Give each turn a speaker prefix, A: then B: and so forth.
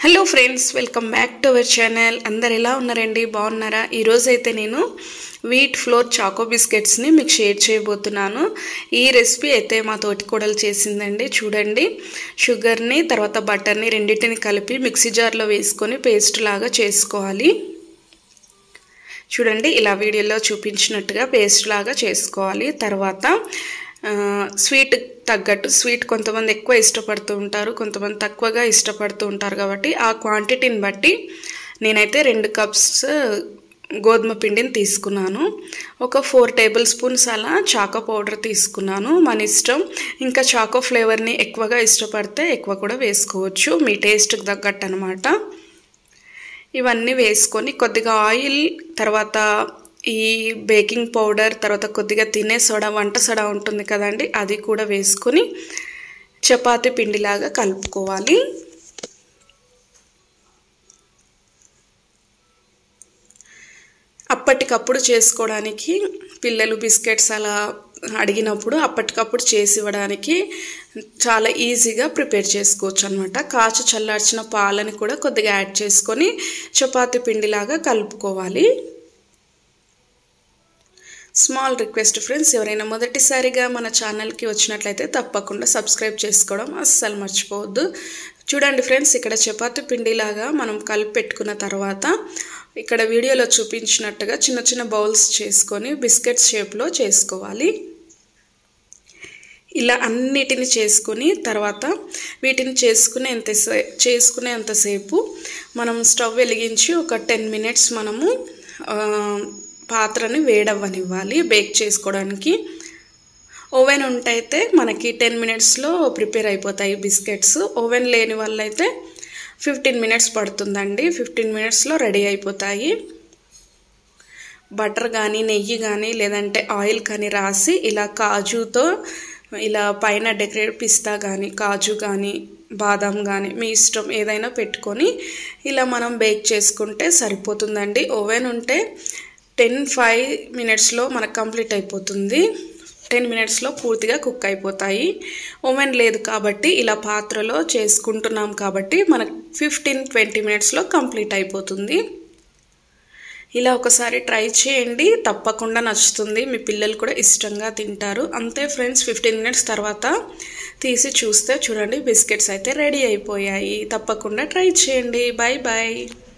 A: hello friends welcome back to our channel అందరు ఎలా ఉన్నారండి బాగున్నారా ఈరోజు అయితే నేను వీట్ ఫ్లోర్ చాకో బిస్కెట్స్ని మీకు షేర్ చేయబోతున్నాను ఈ రెసిపీ అయితే మా తోటి కోడలు చేసిందండి చూడండి షుగర్ని తర్వాత బటర్ని రెండింటిని కలిపి మిక్సీ జార్లో వేసుకొని పేస్ట్ లాగా చేసుకోవాలి చూడండి ఇలా వీడియోలో చూపించినట్టుగా పేస్ట్ లాగా చేసుకోవాలి తర్వాత ఆ, స్వీట్ తగ్గట్టు స్వీట్ కొంతమంది ఎక్కువ ఇష్టపడుతూ ఉంటారు కొంతమంది తక్కువగా ఇష్టపడుతూ ఉంటారు కాబట్టి ఆ క్వాంటిటీని బట్టి నేనైతే రెండు కప్స్ గోధుమ పిండిని తీసుకున్నాను ఒక ఫోర్ టేబుల్ స్పూన్స్ అలా చాకో పౌడర్ తీసుకున్నాను మన ఇష్టం ఇంకా చాకో ఫ్లేవర్ని ఎక్కువగా ఇష్టపడితే ఎక్కువ కూడా వేసుకోవచ్చు మీ టేస్ట్కి తగ్గట్టు అనమాట ఇవన్నీ వేసుకొని కొద్దిగా ఆయిల్ తర్వాత ఈ బేకింగ్ పౌడర్ తర్వాత కొద్దిగా తినే సోడా వంట సోడా ఉంటుంది కదండి అది కూడా వేసుకొని చపాతీ పిండిలాగా కలుపుకోవాలి అప్పటికప్పుడు చేసుకోవడానికి పిల్లలు బిస్కెట్స్ అలా అడిగినప్పుడు అప్పటికప్పుడు చేసి ఇవ్వడానికి చాలా ఈజీగా ప్రిపేర్ చేసుకోవచ్చు అనమాట కాచు చల్లార్చిన పాలని కూడా కొద్దిగా యాడ్ చేసుకొని చపాతీ పిండిలాగా కలుపుకోవాలి స్మాల్ రిక్వెస్ట్ ఫ్రెండ్స్ ఎవరైనా మొదటిసారిగా మన ఛానల్కి వచ్చినట్లయితే తప్పకుండా సబ్స్క్రైబ్ చేసుకోవడం అస్సలు మర్చిపోవద్దు చూడండి ఫ్రెండ్స్ ఇక్కడ చపాతీ పిండిలాగా మనం కలిపి పెట్టుకున్న తర్వాత ఇక్కడ వీడియోలో చూపించినట్టుగా చిన్న చిన్న బౌల్స్ చేసుకొని బిస్కెట్ షేప్లో చేసుకోవాలి ఇలా అన్నిటిని చేసుకుని తర్వాత వీటిని చేసుకునేంత చేసుకునేంతసేపు మనం స్టవ్ వెలిగించి ఒక టెన్ మినిట్స్ మనము పాత్రని వేడవ్వనివ్వాలి బేక్ చేసుకోవడానికి ఓవెన్ ఉంటైతే మనకి టెన్ మినిట్స్లో ప్రిపేర్ అయిపోతాయి బిస్కెట్స్ ఓవెన్ లేని వాళ్ళైతే ఫిఫ్టీన్ మినిట్స్ పడుతుందండి ఫిఫ్టీన్ మినిట్స్లో రెడీ అయిపోతాయి బటర్ కానీ నెయ్యి కానీ లేదంటే ఆయిల్ కానీ రాసి ఇలా కాజుతో ఇలా పైన డెకరేట్ పిస్తా కానీ కాజు కానీ బాదం కానీ మీ ఇష్టం ఏదైనా పెట్టుకొని ఇలా మనం బేక్ చేసుకుంటే సరిపోతుందండి ఓవెన్ ఉంటే టెన్ ఫైవ్ మినిట్స్లో మనకు కంప్లీట్ అయిపోతుంది టెన్ మినిట్స్లో పూర్తిగా కుక్ అయిపోతాయి ఓవెన్ లేదు కాబట్టి ఇలా పాత్రలో చేసుకుంటున్నాం కాబట్టి మనకు ఫిఫ్టీన్ ట్వంటీ మినిట్స్లో కంప్లీట్ అయిపోతుంది ఇలా ఒకసారి ట్రై చేయండి తప్పకుండా నచ్చుతుంది మీ పిల్లలు కూడా ఇష్టంగా తింటారు అంతే ఫ్రెండ్స్ ఫిఫ్టీన్ మినిట్స్ తర్వాత తీసి చూస్తే చూడండి బిస్కెట్స్ అయితే రెడీ అయిపోయాయి తప్పకుండా ట్రై చేయండి బాయ్ బాయ్